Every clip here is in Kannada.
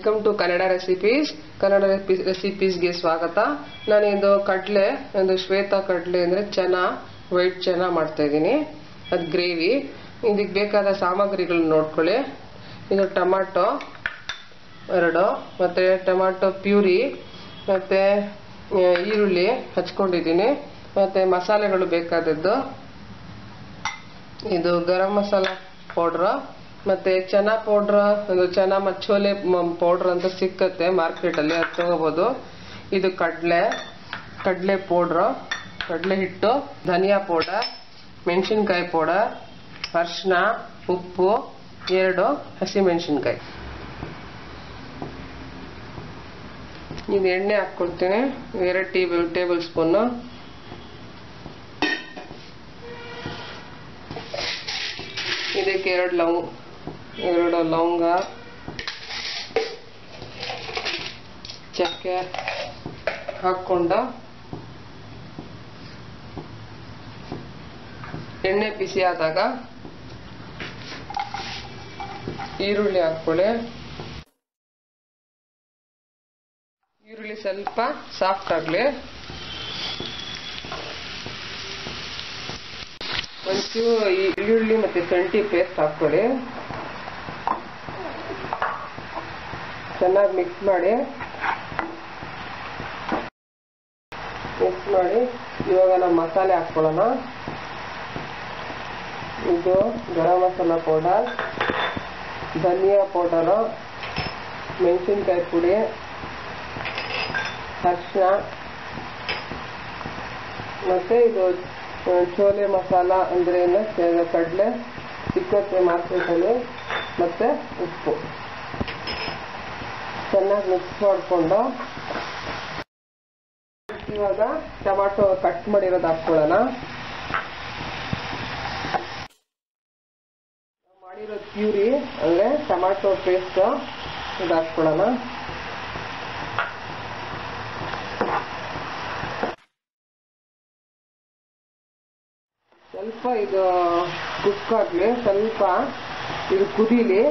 welcome to Kannada recipes Kannada ರೆಸಿಪೀಸ್ಗೆ ಸ್ವಾಗತ ನಾನಿದು ಕಡಲೆ ಒಂದು ಶ್ವೇತ ಕಡಲೆ ಅಂದರೆ ಚೆನ್ನ ವೈಟ್ ಚೆನ್ನ ಮಾಡ್ತಾ ಇದ್ದೀನಿ ಅದು ಗ್ರೇವಿ ಇದಕ್ಕೆ ಬೇಕಾದ ಸಾಮಗ್ರಿಗಳನ್ನ ನೋಡ್ಕೊಳ್ಳಿ ಇದು ಟೊಮಾಟೊ ಎರಡು ಮತ್ತು ಟೊಮಾಟೊ ಪ್ಯೂರಿ ಮತ್ತು ಈರುಳ್ಳಿ ಹಚ್ಕೊಂಡಿದ್ದೀನಿ ಮತ್ತು ಮಸಾಲೆಗಳು ಬೇಕಾದದ್ದು ಇದು ಗರಂ ಮಸಾಲ ಪೌಡ್ರ್ ಮತ್ತೆ ಚನಾ ಪೌಡ್ರ್ ಒಂದು ಚನಾ ಮತ್ತು ಚೋಲೆ ಪೌಡ್ರ್ ಅಂತ ಸಿಕ್ಕತ್ತೆ ಮಾರ್ಕೆಟಲ್ಲಿ ಅದು ತಗೋಬೋದು ಇದು ಕಡಲೆ ಕಡಲೆ ಪೌಡ್ರು ಕಡಲೆ ಹಿಟ್ಟು ಧನಿಯಾ ಪೌಡರ್ ಮೆಣಸಿನ್ಕಾಯಿ ಪೌಡರ್ ಅರಿಶಿನ ಉಪ್ಪು ಎರಡು ಹಸಿಮೆಣಸಿನ್ಕಾಯಿ ಇದು ಎಣ್ಣೆ ಹಾಕ್ಕೊಳ್ತೀನಿ ಎರಡು ಟೇಬಲ್ ಟೇಬಲ್ ಸ್ಪೂನು ಇದಕ್ಕೆ ಎರಡು ಲವಂಗ ಎರಡು ಲವಂಗ ಚಕ್ಕೆ ಹಾಕ್ಕೊಂಡು ಎಣ್ಣೆ ಬಿಸಿ ಆದಾಗ ಈರುಳ್ಳಿ ಹಾಕ್ಕೊಳ್ಳಿ ಈರುಳ್ಳಿ ಸ್ವಲ್ಪ ಸಾಫ್ಟ್ ಆಗಲಿ ಒಂಚೂರು ಈರುಳ್ಳಿ ಮತ್ತೆ ಶುಂಠಿ ಪೇಸ್ಟ್ ಹಾಕ್ಕೊಳ್ಳಿ ಚೆನ್ನಾಗಿ ಮಿಕ್ಸ್ ಮಾಡಿ ಮಿಕ್ಸ್ ಮಾಡಿ ಇವಾಗ ನಾವು ಮಸಾಲೆ ಹಾಕ್ಕೊಳ್ಳೋಣ ಇದು ಗರಂ ಮಸಾಲ ಪೌಡರ್ ಧನಿಯಾ ಪೌಡರು ಮೆಣಸಿನ್ಕಾಯಿ ಪುಡಿ ಅರಿಶಿನ ಮತ್ತೆ ಇದು ಚೋಲೆ ಮಸಾಲ ಅಂದ್ರೆ ಏನು ಕಡಲೆ ಸಿಕ್ಕತ್ತೆ ಮಾರ್ಕೆಟಲ್ಲಿ ಮತ್ತೆ ಉಪ್ಪು ಚೆನ್ನಾಗಿ ಮಿಕ್ಸ್ ಮಾಡಿಕೊಂಡು ಇವಾಗ ಟೊಮಾಟೊ ಕಟ್ ಮಾಡಿರೋದು ಹಾಕ್ಕೊಳ್ಳೋಣ ಮಾಡಿರೋ ಪ್ಯೂರಿ ಅಂದ್ರೆ ಟೊಮಾಟೊ ಪೇಸ್ಟ್ ಇದು ಹಾಕ್ಕೊಳ್ಳೋಣ ಸ್ವಲ್ಪ ಇದು ಕುಕ್ ಆಗಲಿ ಸ್ವಲ್ಪ ಇದು ಕುದೀಲಿ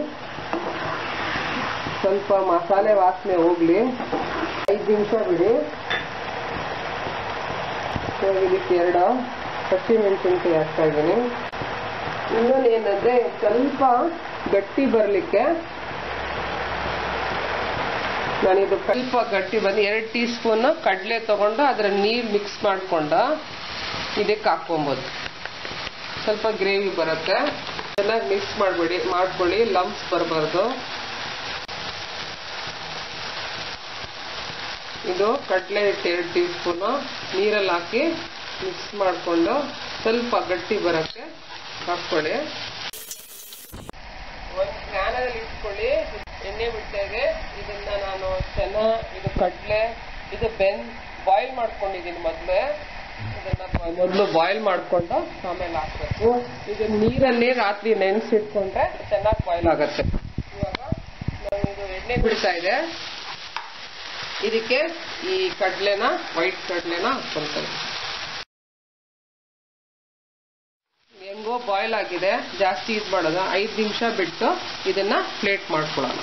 ಸ್ವಲ್ಪ ಮಸಾಲೆ ವಾಸನೆ ಹೋಗ್ಲಿ ಐದು ನಿಮಿಷ ಬಿಡಿ ಇದಕ್ಕೆ ಎರಡು ಹಸಿ ಮೆಣಸಿನ್ಕಾಯಿ ಹಾಕ್ತಾ ಇದ್ದೀನಿ ಇನ್ನೊಂದು ಏನಂದ್ರೆ ಸ್ವಲ್ಪ ಗಟ್ಟಿ ಬರಲಿಕ್ಕೆ ನಾನಿದು ಸ್ವಲ್ಪ ಗಟ್ಟಿ ಬಂದು ಎರಡು ಟೀ ಸ್ಪೂನ್ ಕಡಲೆ ತಗೊಂಡು ಅದರ ನೀರು ಮಿಕ್ಸ್ ಮಾಡ್ಕೊಂಡು ಇದಕ್ಕೆ ಹಾಕ್ಕೊಬೋದು ಸ್ವಲ್ಪ ಗ್ರೇವಿ ಬರುತ್ತೆ ಚೆನ್ನಾಗಿ ಮಿಕ್ಸ್ ಮಾಡಬೇಡಿ ಮಾಡ್ಕೊಳ್ಳಿ ಲಂಪ್ಸ್ ಬರಬಾರ್ದು ಇದು ಕಡಲೆ ಹಿಟ್ಟು ಎರಡು ಟೀ ಸ್ಪೂನು ನೀರಲ್ಲಿ ಹಾಕಿ ಮಿಕ್ಸ್ ಮಾಡಿಕೊಂಡು ಸ್ವಲ್ಪ ಗಟ್ಟಿ ಬರೋಕ್ಕೆ ಹಾಕ್ಕೊಳ್ಳಿ ಒಂದು ಸ್ನಾನದಲ್ಲಿ ಇಟ್ಕೊಳ್ಳಿ ಎಣ್ಣೆ ಬಿಟ್ಟಾಗೆ ಇದನ್ನ ನಾನು ಚೆನ್ನಾಗಿ ಇದು ಕಡಲೆ ಇದು ಬೆನ್ ಬಾಯ್ಲ್ ಮಾಡ್ಕೊಂಡಿದ್ದೀನಿ ಮೊದಲೇ ಇದನ್ನ ಮೊದಲು ಬಾಯ್ಲ್ ಮಾಡ್ಕೊಂಡು ಆಮೇಲೆ ಹಾಕ್ಬೇಕು ಇದು ನೀರಲ್ಲಿ ರಾತ್ರಿ ನೆನೆಸಿಟ್ಕೊಂಡ್ರೆ ಚೆನ್ನಾಗಿ ಬಾಯ್ಲ್ ಆಗುತ್ತೆ ಇವಾಗ ನಾವು ಇದು ಎಣ್ಣೆ ಬಿಡ್ತಾ ಇದೆ ಇದಕ್ಕೆ ಈ ಕಡಲೆನ ವೈಟ್ ಕಡಲೆನ ಹಾಕ್ಕೊಂತಾರೆ ಹೆಂಗೋ ಬಾಯ್ಲ್ ಆಗಿದೆ ಜಾಸ್ತಿ ಇದು ಮಾಡೋದು ಐದು ನಿಮಿಷ ಬಿಟ್ಟು ಇದನ್ನ ಪ್ಲೇಟ್ ಮಾಡ್ಕೊಳ್ಳೋಣ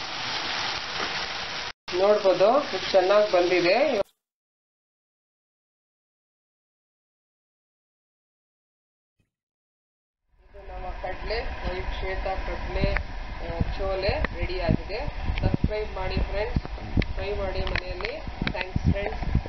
ನೋಡ್ಬೋದು ಇದು ಚೆನ್ನಾಗಿ ಬಂದಿದೆ ಇದು ನಮ್ಮ ಕಡಲೆ ವೈಟ್ ಶ್ವೇತ ಕಡಲೆ ಚೋಲೆ ರೆಡಿ ಆಗಿದೆ ಸಬ್ಸ್ಕ್ರೈಬ್ ಮಾಡಿ ಫ್ರೆಂಡ್ಸ್ ಟ್ರೈ ಮಾಡಿ ಮನೆಯಲ್ಲಿ ಥ್ಯಾಂಕ್ಸ್ ಫ್ರೆಂಡ್ಸ್